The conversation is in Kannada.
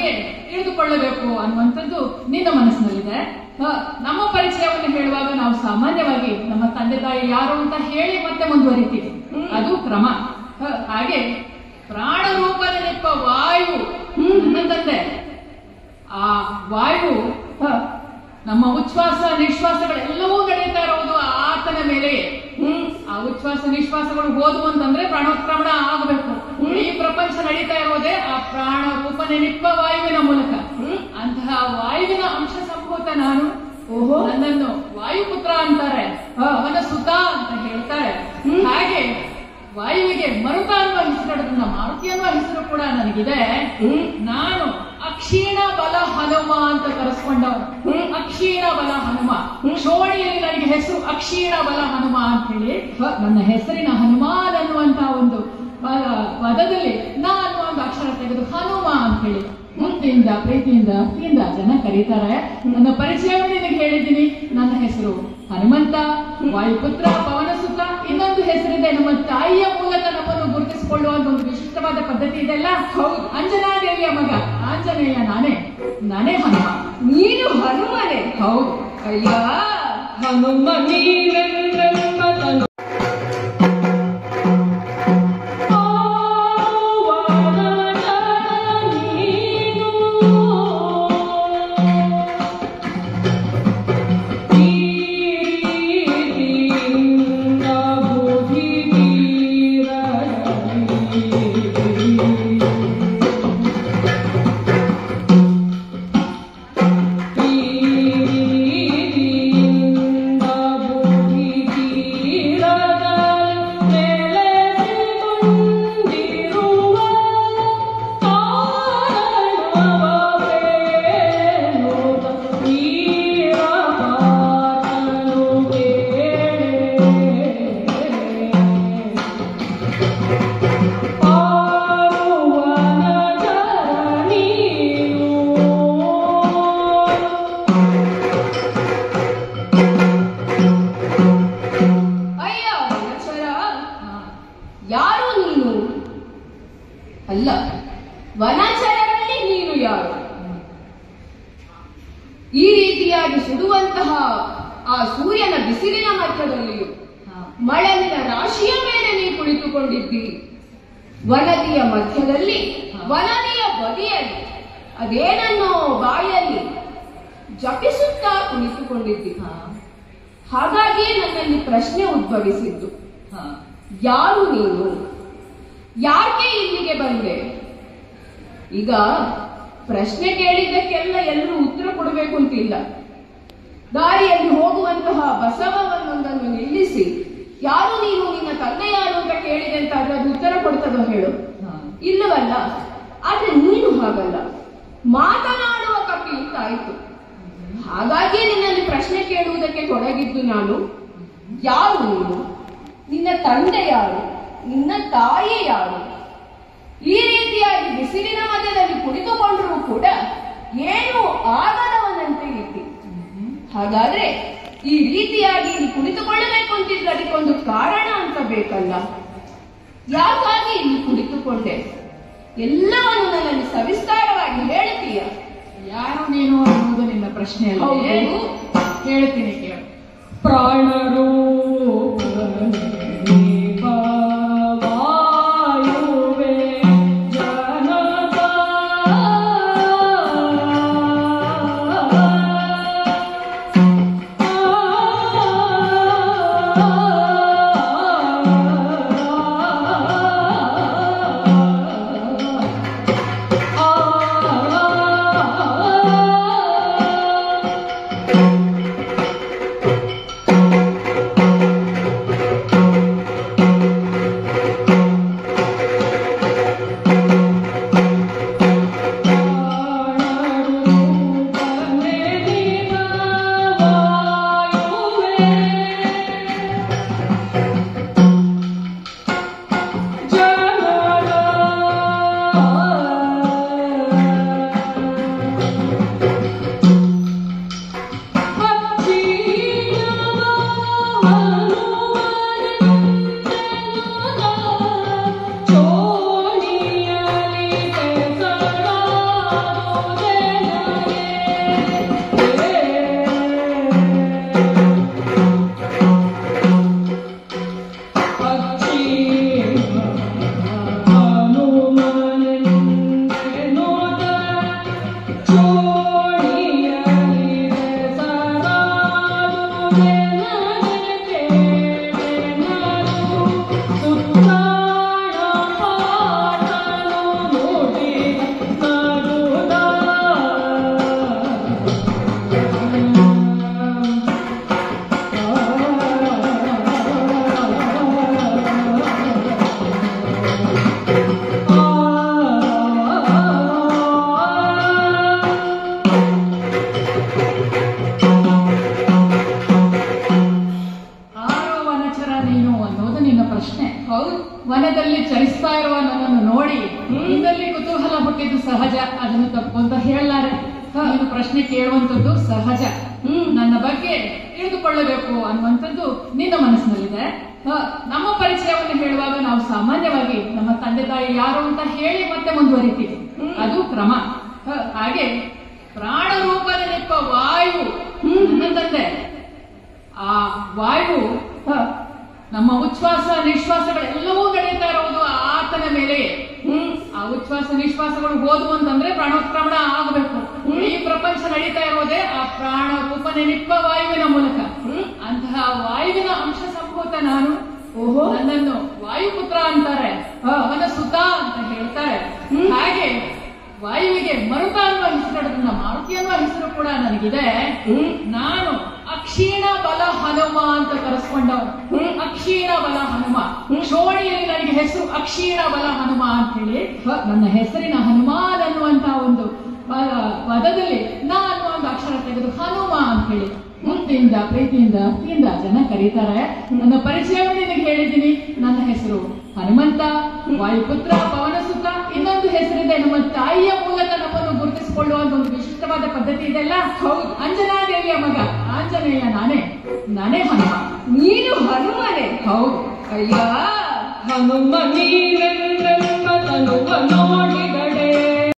ಹೇಗೆ ತಿಳಿದುಕೊಳ್ಳಬೇಕು ಅನ್ನುವಂಥದ್ದು ನಿನ್ನ ಮನಸ್ಸಿನಲ್ಲಿದೆ ಹ, ನಮ್ಮ ಪರಿಚಯವನ್ನು ಹೇಳುವಾಗ ನಾವು ಸಾಮಾನ್ಯವಾಗಿ ನಮ್ಮ ತಂದೆ ತಾಯಿ ಯಾರು ಅಂತ ಹೇಳಿ ಮತ್ತೆ ಮುಂದುವರಿತೀವಿ ಅದು ಕ್ರಮ ಹ, ಹಾಗೆ ಪ್ರಾಣ ರೂಪದಲ್ಲಿಪ್ಪ ವಾಯು ನನ್ನ ತಂದೆ ಆ ವಾಯು ಹ, ನಮ್ಮ ಉಚ್ಛ್ವಾಸ ನಿಶ್ವಾಸಗಳೆಲ್ಲವೂ ನಡೀತಾ ಇರೋದು ಆತನ ಮೇಲೆ ಆ ಉಚ್ಛ್ವಾಸ ನಿಶ್ವಾಸಗಳು ಹೋದು ಅಂತಂದ್ರೆ ಪ್ರಾಣೋತ್ಕ್ರಮಣ ಆಗಬೇಕು ಈ ಪ್ರಪಂಚ ನಡೀತಾ ಇರೋದೇ ಆ ಪ್ರಾಣ ರೂಪನೆ ನಿಪ್ಪ ವಾಯುವಿನ ಮೂಲಕ ಅಂತಹ ವಾಯುವಿನ ಅಂಶ ಸಂಭೂತ ನಾನು ಓಹೋ. ನನ್ನನ್ನು ವಾಯುಪುತ್ರ ಅಂತಾರೆ ಅವನ ಸುತ ಅಂತ ಹೇಳ್ತಾರೆ ಹಾಗೆ ವಾಯುವಿಗೆ ಮರುತ ಅನ್ನುವ ಹೆಸರು ಮಾರುತಿ ಅನ್ನುವ ಹೆಸರು ಕೂಡ ನನಗಿದೆ ನಾನು ಅಕ್ಷೀಣ ಬಲ ಹನುಮ ಅಂತ ಕರೆಸ್ಕೊಂಡವನು ಅಕ್ಷೀಣ ಬಲ ಹನುಮ ಶೋಣಿಯಲ್ಲಿ ನನಗೆ ಹೆಸರು ಅಕ್ಷೀಣ ಬಲ ಹನುಮ ಅಂತ ಹೇಳಿ ಹ, ನನ್ನ ಹೆಸರಿನ ಹನುಮಾನ್ ಅನ್ನುವಂತಹ ಒಂದು ಪ- ಪದದಲ್ಲಿ ನಾ ಅನ್ನುವ ಒಂದು ಅಕ್ಷರ ತೆಗೆದು ಹನುಮ ಅಂತ ಹೇಳಿ ಮುತ್ತಿಂದ ಪ್ರೀತಿಯಿಂದ ಭಕ್ತಿಯಿಂದ ಜನ ಕರೀತಾರೆ ನನ್ನ ಪರಿಚಯವನ್ನು ನಿನಗೆ ಹೇಳಿದ್ದೀನಿ ನನ್ನ ಹೆಸರು ಹನುಮಂತ ವಾಯುಪುತ್ರ ಪವನ ಸುತ ಇನ್ನೊಂದು ಹೆಸರಿದೆ ನಮ್ಮ ತಾಯಿಯ ಮೂಲಕ ನಮ್ಮನ್ನು ಗುರುತಿಸಿಕೊಳ್ಳುವ ಒಂದು ವಿಶಿಷ್ಟವಾದ ಪದ್ಧತಿ ಇದೆಲ್ಲ ಹೌದು ಅಂಜನಾದೇವಿಯ ಮಗ ಆಂಜನೇಯ ನಾನೇ ನಾನೇ ಹನುಮ ನೀನು ಹನುಮನೆ ಹೌದು ಅಯ್ಯ ಹನುಮ ನೀನೆಂದೆಂಬ ತನು ಅಯ್ಯ ವನಚರ ಯಾರು ನೀನು ಅಲ್ಲ ವನಚರರಲ್ಲಿ ನೀನು ಯಾರು ಈ ರೀತಿಯಾಗಿ ಸುಡುವಂತಹ ಆ ಸೂರ್ಯನ ಬಿಸಿಲಿನ ಮಧ್ಯದಲ್ಲಿಯೂ ಮಳಲಿನ ರಾಶಿಯ ಮೇಲೆ ನೀ ಕುಳಿತುಕೊಂಡಿದ್ದಿ ವನದಿಯ ಮಧ್ಯದಲ್ಲಿ ವನದಿಯ ಬದಿಯಲ್ಲಿ ಅದೇನನ್ನೋ ಬಾಯಲ್ಲಿ ಜಪಿಸುತ್ತಾ ಕುಳಿತುಕೊಂಡಿದ್ದಿ ಹಾಗಾಗಿ ನನ್ನಲ್ಲಿ ಪ್ರಶ್ನೆ ಉದ್ಭವಿಸಿದ್ದು ಯಾರು ನೀನು ಯಾಕೆ ಇಲ್ಲಿಗೆ ಬಂದೆ ಈಗ ಪ್ರಶ್ನೆ ಕೇಳಿದ್ದಕ್ಕೆಲ್ಲ ಎಲ್ಲರೂ ಉತ್ತರ ಕೊಡಬೇಕು ಅಂತಿಲ್ಲ ದಾರಿಯಲ್ಲಿ ಹೋಗುವಂತಹ ಬಸವವನ್ನೊಂದನ್ನು ನಿಲ್ಲಿಸಿ ಯಾರು ನೀನು ನಿನ್ನ ತಂದೆ ಯಾರು ಅಂತ ಕೇಳಿದೆ ಅಂತ ಆದ್ರೆ ಅದು ಉತ್ತರ ಕೊಡ್ತದೋ ಹೇಳು ಇಲ್ಲವಲ್ಲ ಆದ್ರೆ ನೀನು ಹಾಗಲ್ಲ ಮಾತನಾಡುವ ಕಪಿ ಅಂತಾಯ್ತು ಹಾಗಾಗಿ ನಿನ್ನಲ್ಲಿ ಪ್ರಶ್ನೆ ಕೇಳುವುದಕ್ಕೆ ತೊಡಗಿದ್ದು ನಾನು ಯಾರು ನೀನು ನಿನ್ನ ತಂದೆ ಯಾರು ನಿನ್ನ ತಾಯಿ ಯಾರು ಈ ರೀತಿಯಾಗಿ ಬಿಸಿಲಿನ ಮಧ್ಯದಲ್ಲಿ ಕುಳಿತುಕೊಂಡರೂ ಕೂಡ ಏನು ಆಗದವನಂತೆ ಇದ್ದಿ ಹಾಗಾದ್ರೆ ಈ ರೀತಿಯಾಗಿ ಇಲ್ಲಿ ಕುಳಿತುಕೊಳ್ಳಬೇಕು ಅಂತಿದ್ರೆ ಅದಕ್ಕೊಂದು ಕಾರಣ ಅಂತ ಬೇಕಲ್ಲ ಯಾಕಾಗಿ ಇಲ್ಲಿ ಕುಳಿತುಕೊಂಡೆ ಎಲ್ಲವನ್ನು ನನ್ನಲ್ಲಿ ಸವಿಸ್ತಾರವಾಗಿ ಹೇಳ್ತೀಯ ಯಾರು ನೀನು ಅನ್ನೋದು ನಿನ್ನ ಪ್ರಶ್ನೆ ಅಲ್ಲ ಹೌದು. ಹೇಳ್ತೀನಿ ಕೇಳು ಪ್ರಾಣರೂಪವಾಯುವೆ ತಪ್ಪಿದ್ದು ಸಹಜ ಅದನ್ನು ತಪ್ಪು ಅಂತ ಹೇಳಲಾರೆ ನೀನು ಪ್ರಶ್ನೆ ಕೇಳುವಂತದ್ದು ಸಹಜ ಹ್ಮ್. ನನ್ನ ಬಗ್ಗೆ ತಿಳಿದುಕೊಳ್ಳಬೇಕು ಅನ್ನುವಂಥದ್ದು ನಿನ್ನ ಮನಸ್ಸಿನಲ್ಲಿದೆ ಹ, ನಮ್ಮ ಪರಿಚಯವನ್ನು ಹೇಳುವಾಗ ನಾವು ಸಾಮಾನ್ಯವಾಗಿ ನಮ್ಮ ತಂದೆ ತಾಯಿ ಯಾರು ಅಂತ ಹೇಳಿ ಮತ್ತೆ ಮುಂದುವರಿತೀವಿ ಹ್ಮ್. ಅದು ಕ್ರಮ ಹ, ಹಾಗೆ ಪ್ರಾಣ ರೂಪದಲ್ಲಿಪ್ಪ ವಾಯು ನನ್ನ ತಂದೆ ಆ ವಾಯು ಹ, ನಮ್ಮ ಉಚ್ಛ್ವಾಸ ನಿಶ್ವಾಸಗಳೆಲ್ಲವೂ ನಡೆಯುತ್ತಾ ಇರುವುದು ಆತನ ಮೇಲೆ ಹ್ಮ್ ಆ ಉಚ್ಛ್ವಾಸ ನಿಶ್ವಾಸಗಳು ಹೋದವು ಅಂತಂದ್ರೆ ಪ್ರಾಣೋತ್ಕ್ರಮಣ ಆಗಬೇಕು ಈ ಪ್ರಪಂಚ ನಡೀತಾ ಇರೋದೇ ಆ ಪ್ರಾಣ ರೂಪನೆನಿಪ್ಪ ವಾಯುವಿನ ಮೂಲಕ ಹ್ಮ್. ಅಂತಹ ವಾಯುವಿನ ಅಂಶ ಸಂಭೂತ ನಾನು ಓಹೋ. ನನ್ನನ್ನು ವಾಯುಪುತ್ರ ಅಂತಾರೆ ಅವನ ಸುತ ಅಂತ ಹೇಳ್ತಾರೆ ಹ್ಮ್. ಹಾಗೆ ವಾಯುವಿಗೆ ಮರುತ ಅನ್ನುವ ಹೆಸರು ಮಾರುತಿ ಅನ್ನುವ ಹೆಸರು ಕೂಡ ನನಗಿದೆ ಹ್ಮ್ ನಾನು ಅಕ್ಷೀಣ ಬಲ ಹನುಮ ಅಂತ ಕರೆಸ್ಕೊಂಡವನು ಹ್ಮ್. ಅಕ್ಷೀಣ ಬಲ ಹನುಮ ಹ್ಮ್. ಶೋಣಿಯಲ್ಲಿ ನನಗೆ ಹೆಸರು ಅಕ್ಷೀಣ ಬಲ ಹನುಮ ಅಂತ ಹೇಳಿ ನನ್ನ ಹೆಸರಿನ ಹನುಮಾನ್ ಅನ್ನುವಂತಹ ಒಂದು ಪದ- ಪದದಲ್ಲಿ ನಾ ಅನ್ನುವ ಒಂದು ಅಕ್ಷರ ತೆಗೆದು ಹನುಮ ಅಂತ ಹೇಳಿ ಮುದ್ದಿಯಿಂದ ಪ್ರೀತಿಯಿಂದ ಭಕ್ತಿಯಿಂದ ಜನ ಕರೀತಾರೆ ನನ್ನ ಪರಿಚಯವನ್ನು ನಿನಗೆ ಹೇಳಿದ್ದೀನಿ ನನ್ನ ಹೆಸರು ಹನುಮಂತ ವಾಯುಪುತ್ರ ಪವನಸುತ ಇನ್ನೊಂದು ಹೆಸರಿದೆ ನಮ್ಮ ತಾಯಿಯ ಮೂಲಕ ನಮ್ಮನ್ನು ಗುರುತಿಸಿಕೊಳ್ಳುವ ಒಂದು ವಿಶಿಷ್ಟವಾದ ಪದ್ಧತಿ ಇದೆಲ್ಲ ಹೌದು ಅಂಜನಾದೇವಿಯ ಮಗ ಆಂಜನೇಯ ನಾನೇ ನಾನೇ ಹನುಮ ನೀನು ಹನುಮನೆ ಹೌದು ಅಯ್ಯ ಹನುಮ ನೀನೆಂದೆಂಬ ತನುವ ನೋಡಿದ